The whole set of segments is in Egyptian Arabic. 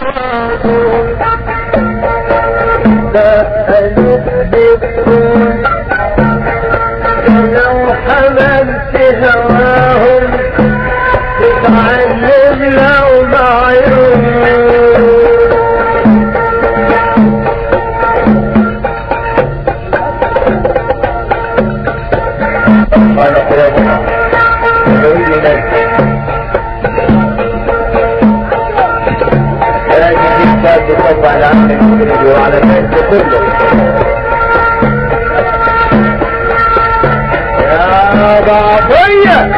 لو حملت هواهم تتعلم لو معيون قال قرابنا يريد نفسه لكن الإنسان تصب على عمل المخرج وعلى الناس كله يا بعضية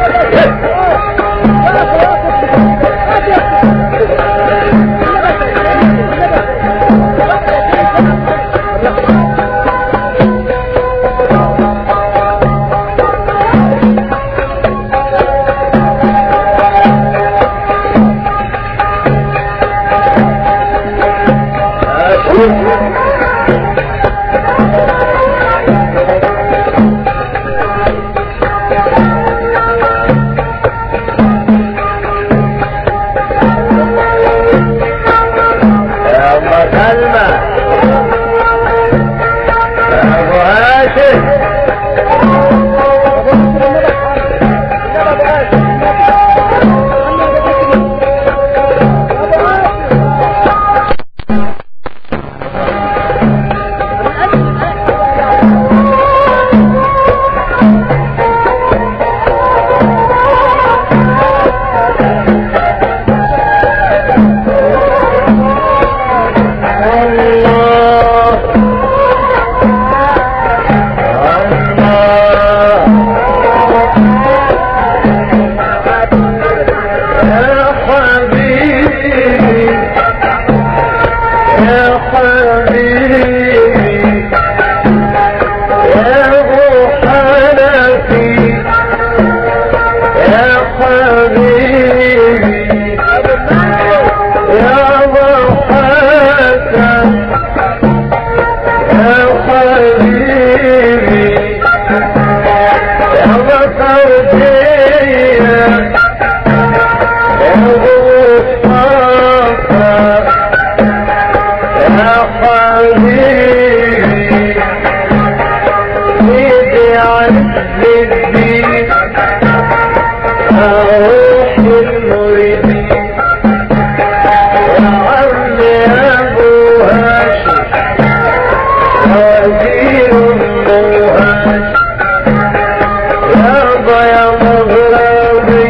يا أم سلمى يا أبو هاشم الله يا حبيبي يا حبيبي يا روح حنفي يا حبيبي يا ضحاكا يا حبيبي يا بطردية يا غصاصة يا حبيبي ايدي عز الدين اروح المريدين يا عم يا ابو هاشم وزير النوهاش يابا يا مغربي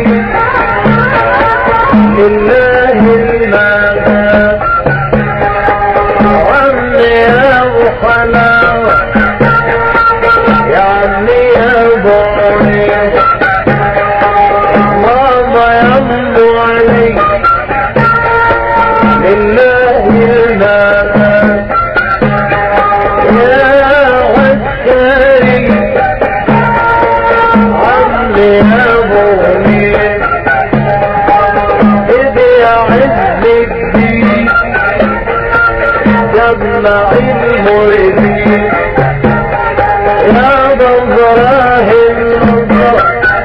لله المغرب عم يا ابو حلاوه يا عمي يا ابو عمير ماما يا ام علي لله المغرب يا عسكري عمي يا ابو منير ايدي يا عز الدين جمع المريدين يا بزراه النصر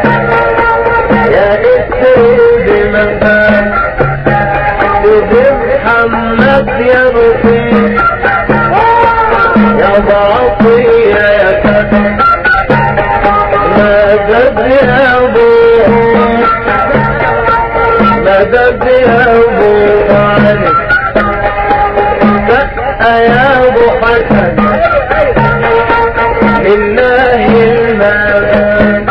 يا اسرد مكان سيدي محمد يا رفيق يا بعطية يا كتب مدد يا ابو مدد يا ابو علي دقة يا ابو حسن لله المكان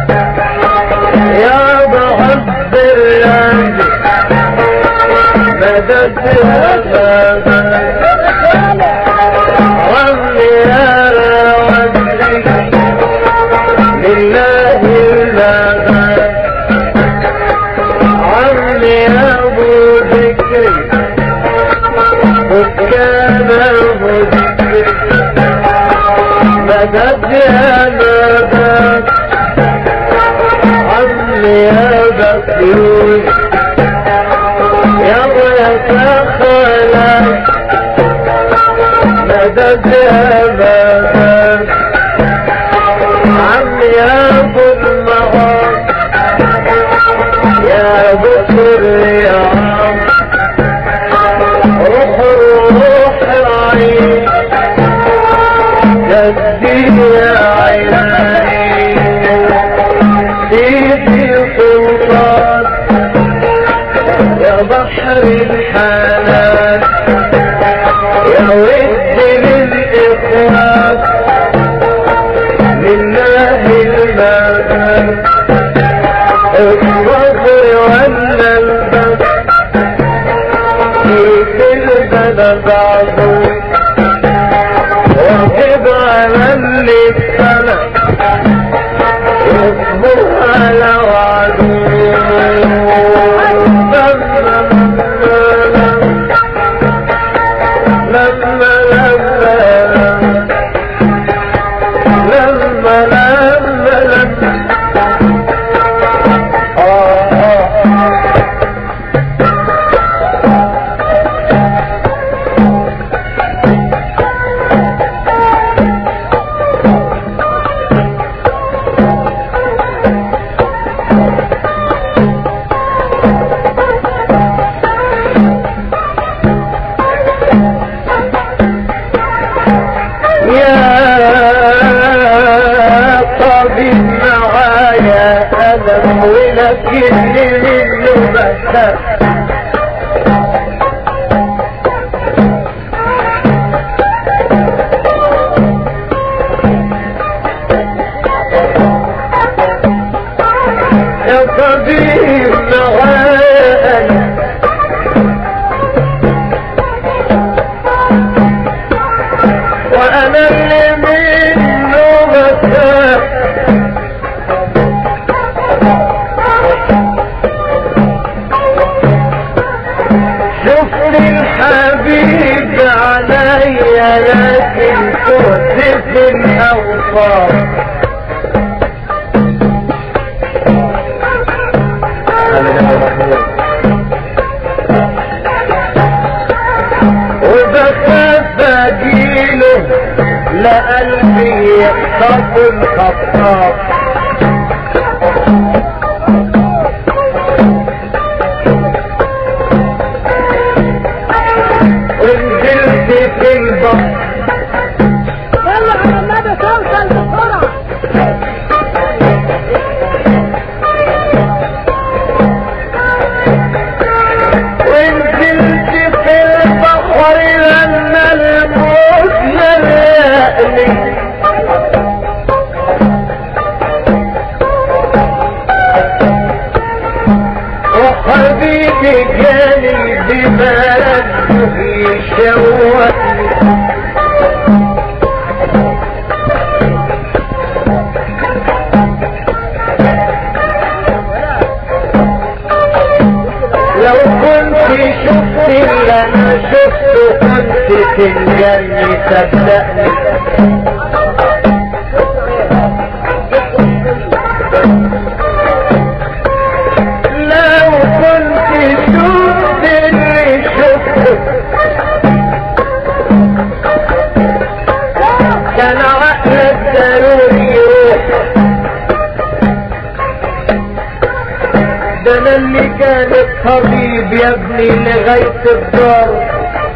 يا ابو عبد الرازق مدد يا بابا عمي يا روزي لله المغرب عمي يا ابو ذكري وكان ابو ذكري مدد يا مدد عمي يا بكير يا ولد خالك مدد يا مدد عمي يا ابو المغار يا بكر يا عم شهر الحلال يا ود للإخوان لله المكان الصبر ولا البس في البلد عظيم واجب على اللي اتسلق يصبر على وعدوه لما لما لما لما لما آه آه يا طبيب معايا ألم ولكن منه بخاف يا طبيب معايا ألم وانا اللي منه بخاف شفت الحبيب عليا لكن كنت في الاوصاف وبخاف اجيله لقلبي يخطف الخطاف ونزلت في البحر يلا على النبي توصل بسرعة ونزلت في البحر لما الموت ملأني وحبيبي جاني ببلده يشوقني لو كنت شفت اللي انا شفته كنت تنجني صدقني لو كنت شفت اللي شفته كان عقلك ضروري يروح ده انا اللي كان الطبيب يا ابني لغاية الدار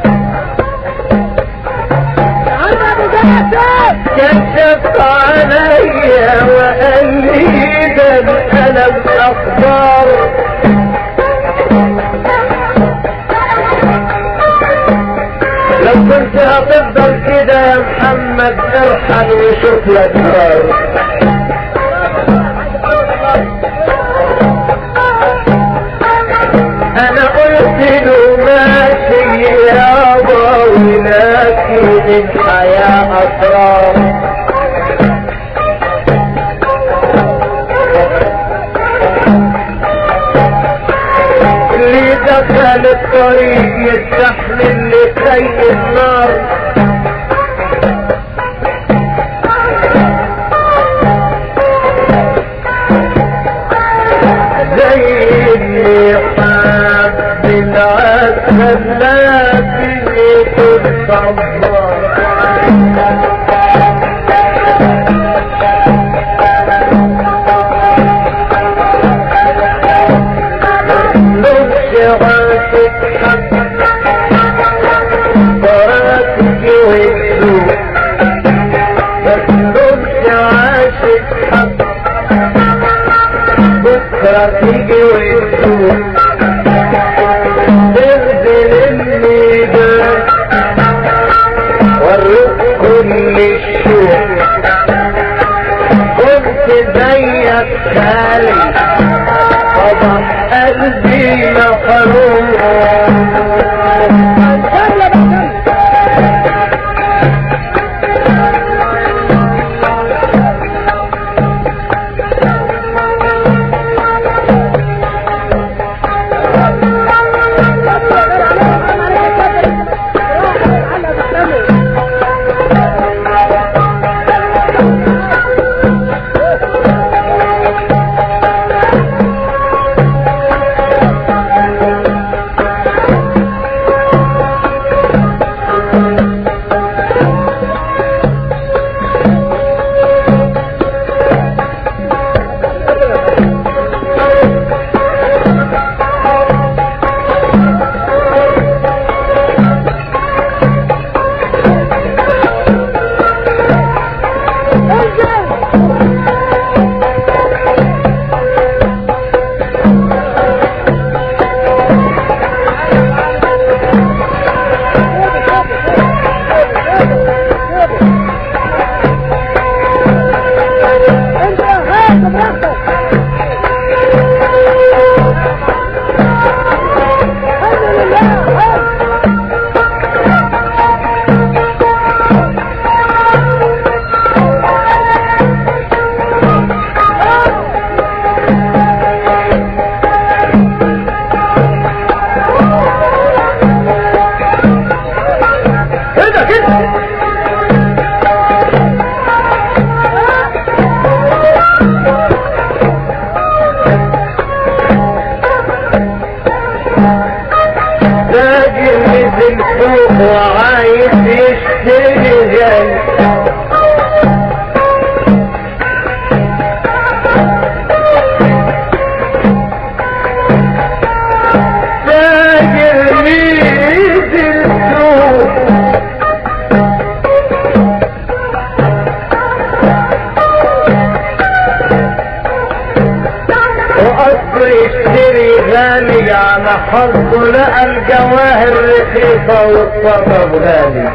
عم ابو جاسم كشف عليا وقال لي ده الألم أخبار لو كنت هتفضل كده يا محمد ارحل وشوف لك دار انا قلت له ماشي يابا ولكن الحياة اسرار اللي دخل الطريق يستحمل لخي النار زي اللي حاب العسل لكن يكون صبار نفس عاشق حق فراتك ويسوق بس نفس عاشق حق بكرة تيجي وتسوق محروم سهلة بسهلة انت هات براحتك الحمد لله هات كده كده راجل نزل فوق وعايز يشتري جاي راجل نزل فوق وقصر يشتري غالي على حظه لقى الجواهر رخيصة والصدف غالي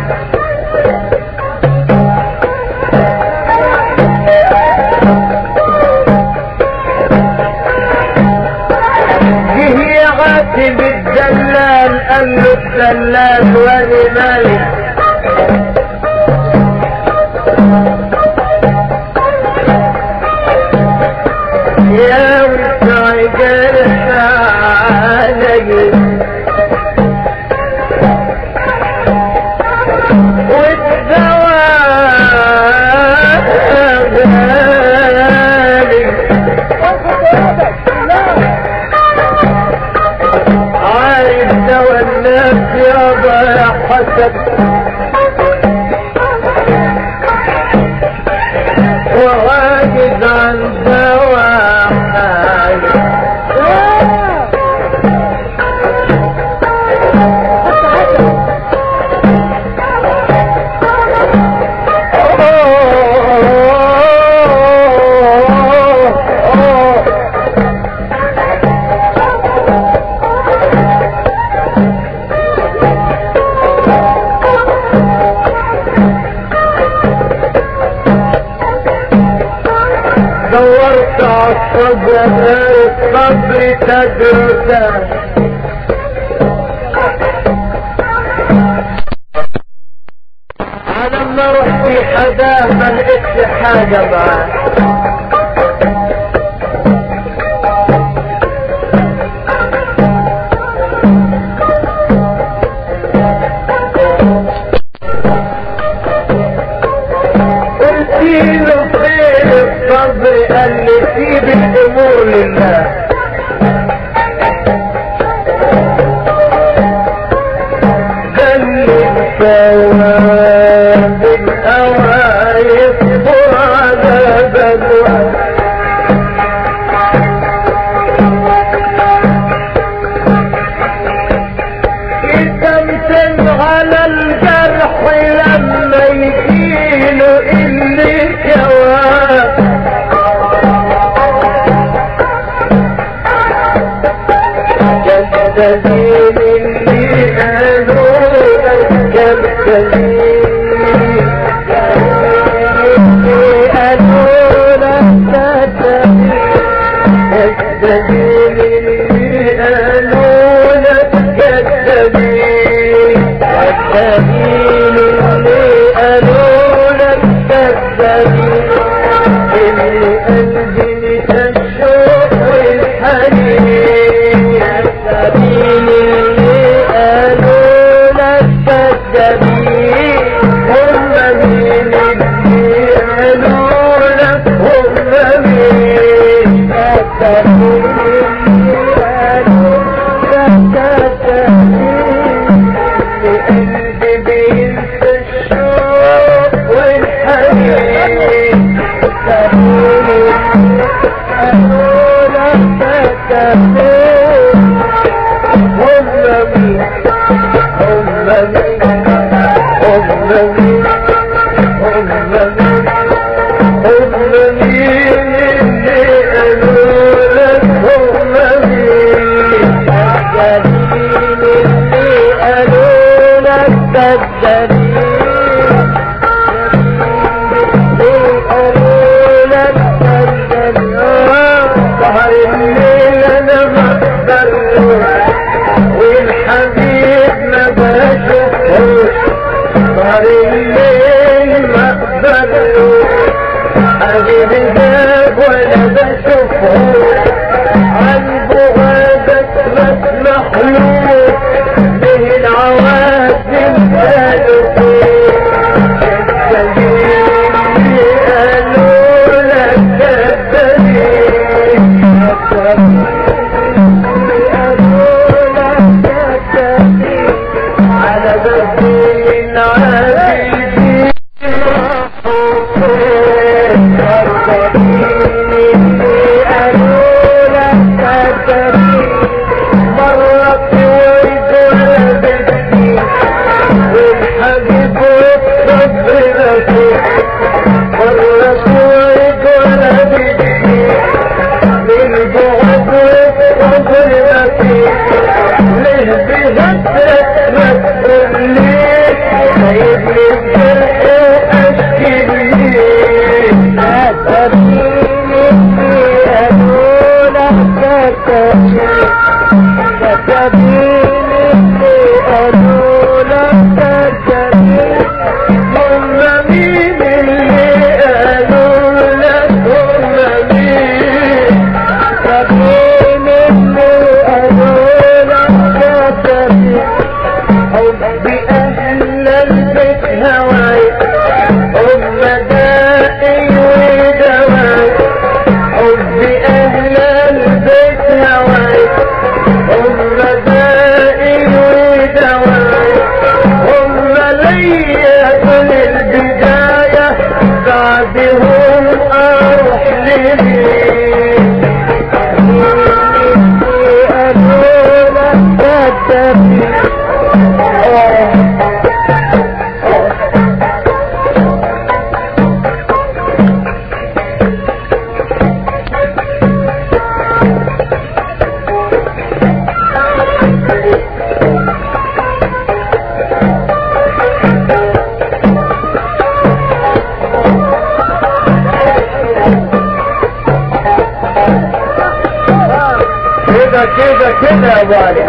جه يعاتب الدلال قال له الدلال وادي مالك يا وسع جرح علي والدواء غالي عايز دوا الناس يابا يا حسن وعاجز عن دواء حاجة دورت على الصبر الصبر تدرسه انا لما رحت في حدا ما لقيتش حاجه معاه قلت له خير الصبر قال لي سيب الامور لله قال لي الثواب الاوى يصبر على بلوى يتمتم على الجرح لما يجيله اللي جواب كالدليل اللي قالوا لك كالدليل اللي قالوا لك كالدليل الدليل اللي السبيل اللي قالوا لك كذابين اللي قلبي الشوق والحنين يا السبيل اللي قالوا لك كذابين هم مين اللي قالوا لك هم مين يا السبيل اللي قالوا لك كذابين قلبي بينسى الشوق والحنين سابوني أقول أتكلم هم مين هم مين هم مين هم مين هم مين اللي قالوا لك هم مين الجليل اللي قالوا لك كذابين اللي قالوا لك كذابين سهر الليل انا بقدر والحبيب ما بشوفهوش سهر الليل ما اقدرلوش حبيب جاب ولا بشوفهوش عنده غابة بس مخلوق به العوازم قالوا فيه السبيل اللي قالوا لك كذابين اللي قالوا لك كذابين على بدين العابدين مرة ويد ولا بدي والحبيب والصبر نسيت مرة ويد ولا بدي للبعد والصبر نسيت ليه بهدرك ما تقوليش سايبني الجرح واشكي ليه لا تبيني اللي قالوا لك كتبني كتبين اللي قالوا لك كتبين هم مين اللي قالوا لك هم مين كتبين اللي قالوا لك كتبين حب أهل البيت هواي هم دائي ودواي حب أهل البيت هواي هم دائي ودواي هم ليا كل البداية بعدهم أروح لمين قالوا لك كتبين كده كده كده يا والد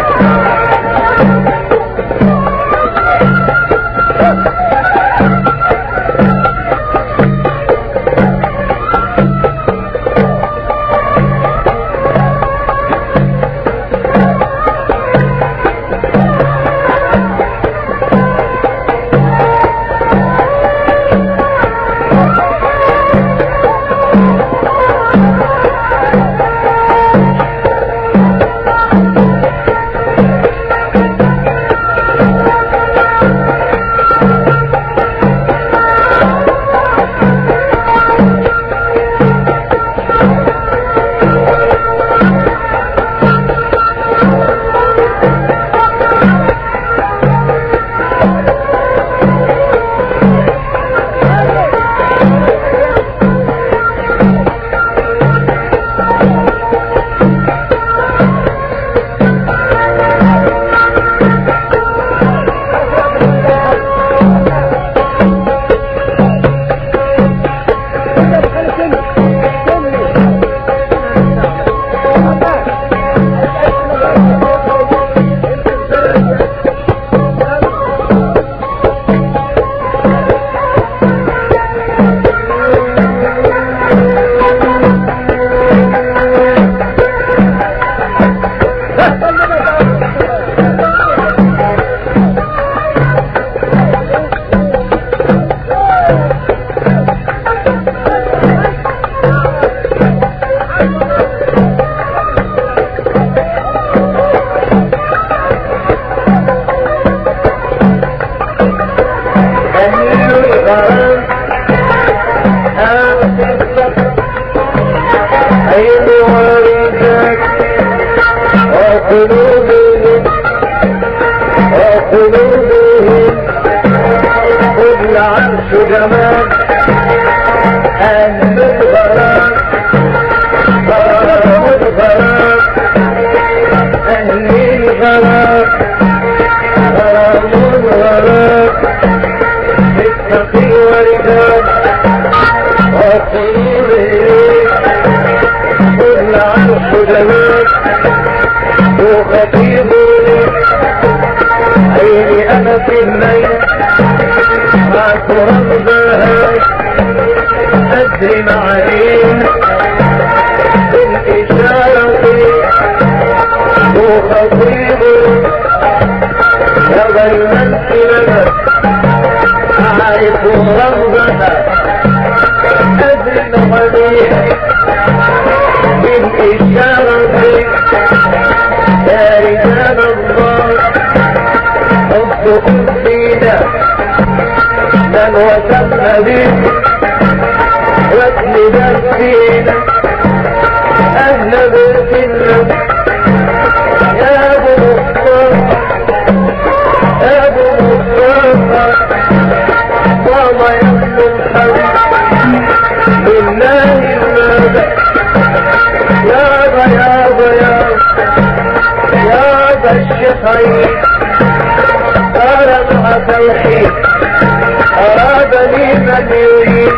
قلوبهم كل عرش جمال أهل الغرام غرام الغرام أهل الغرام غرام الغرام التقي ورجال وقلوبهم كل عرش جمال وخطيب عيني انا في الليل مع رمضها ادري معانيها بالاشارة وخطيب يا ظلمت لنا اعرف رمضها ادري معانيها بالاشارة يا رجال الله حبكم فينا من وثقنا به واسند فينا اهل بيتنا يا ابو مصطفى يا ابو مصطفى ماما يا ابن الحبيب بالله المدى يابا يابا يابا يابا الشيخين صار مع توحيد أرادني من يريد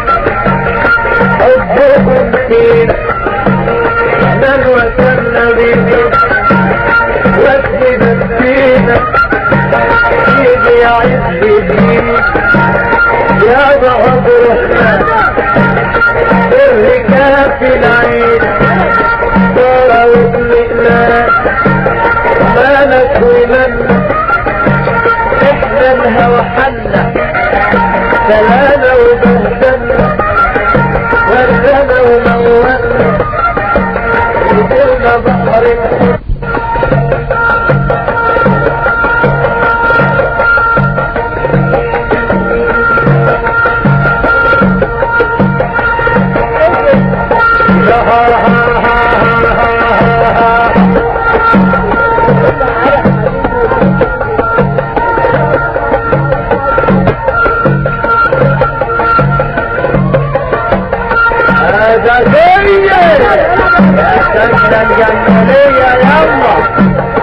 حبكم فينا من وسن به واسند فينا يجي عز دين يا ضعف الرحمن الركاب في العين صار وطلقنا مالك ولنا احنا الهوى حنا سلانا وبهدلنا وردنا وموتنا نزلنا بحر الحب هذا زي يا سنة الجمالية يلا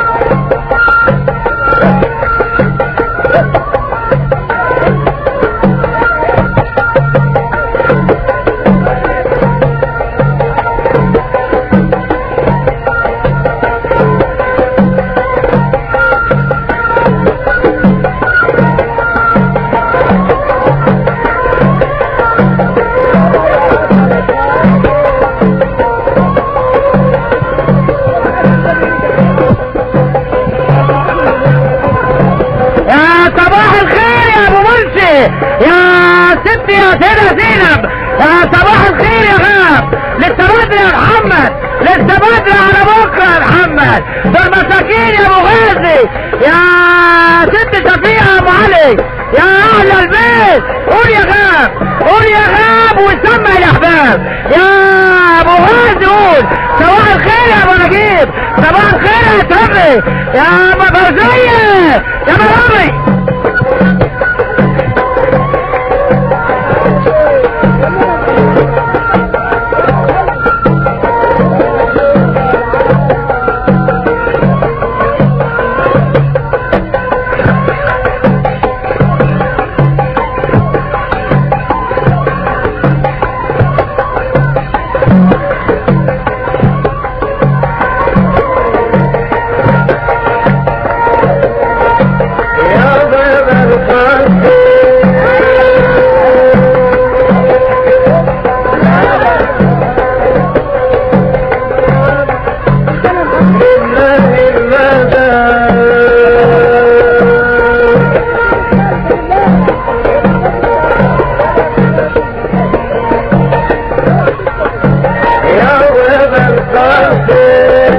يا صباح الخير يا ابو مرسي يا ستي يا سيدة زينب يا صباح الخير يا غاب لسه بدري يا محمد لسه بدري على بكره يا محمد دول مساكين يا ابو غازي يا ست شفيقة يا ابو علي يا اهل البيت قول يا غاب قول يا غاب وسمع الاحباب يا ابو غازي قول صباح الخير يا ابو نجيب صباح الخير يا تبي يا مفوزية يا مرامي يا باب القاسم لله المدى يا باب القاسم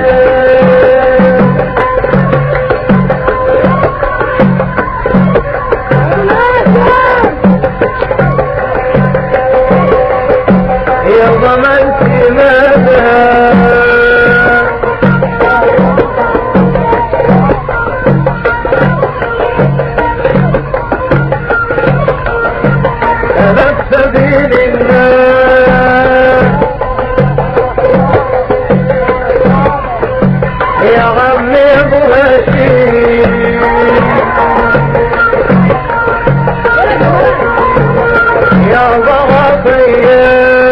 يا ضمنت ماذا سبيل الله يا عمي ابو هشيم يا ضغطية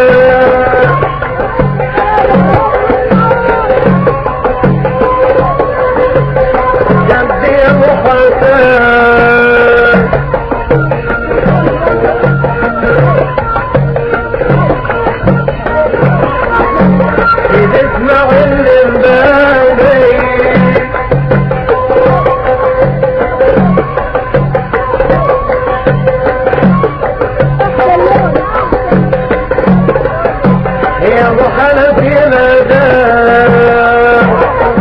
جدي ابو حسن إذا اسمع اللي مبالي يا ابو حنفي مدام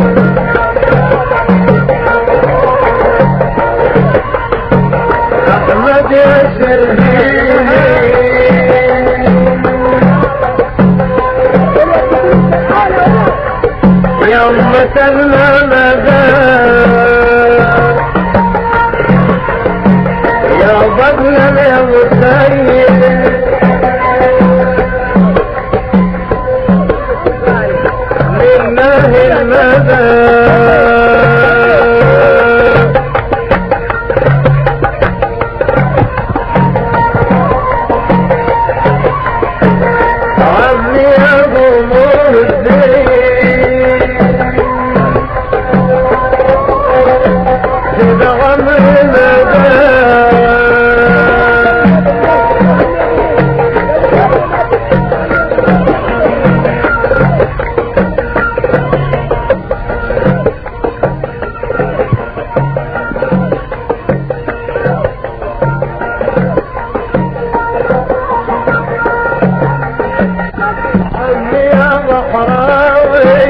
احمد يا شربيني يوم سلم مدام يا بطل يا مسيد لله المدى عمي ابو مهدي سيد عمري مدى عمي يا بحراوي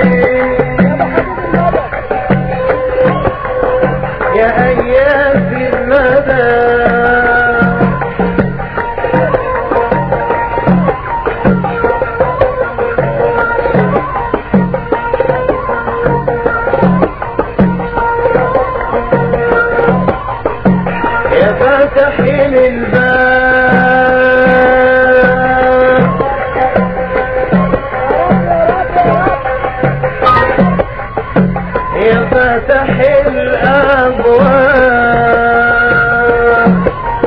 يا اياس المدى يا فاتحين الباب يا فاتح الابواب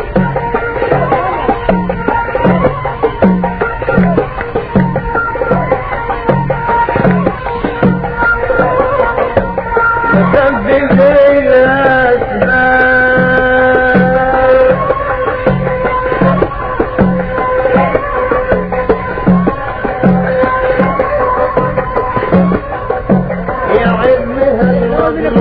مسبب الاسباب يا علمها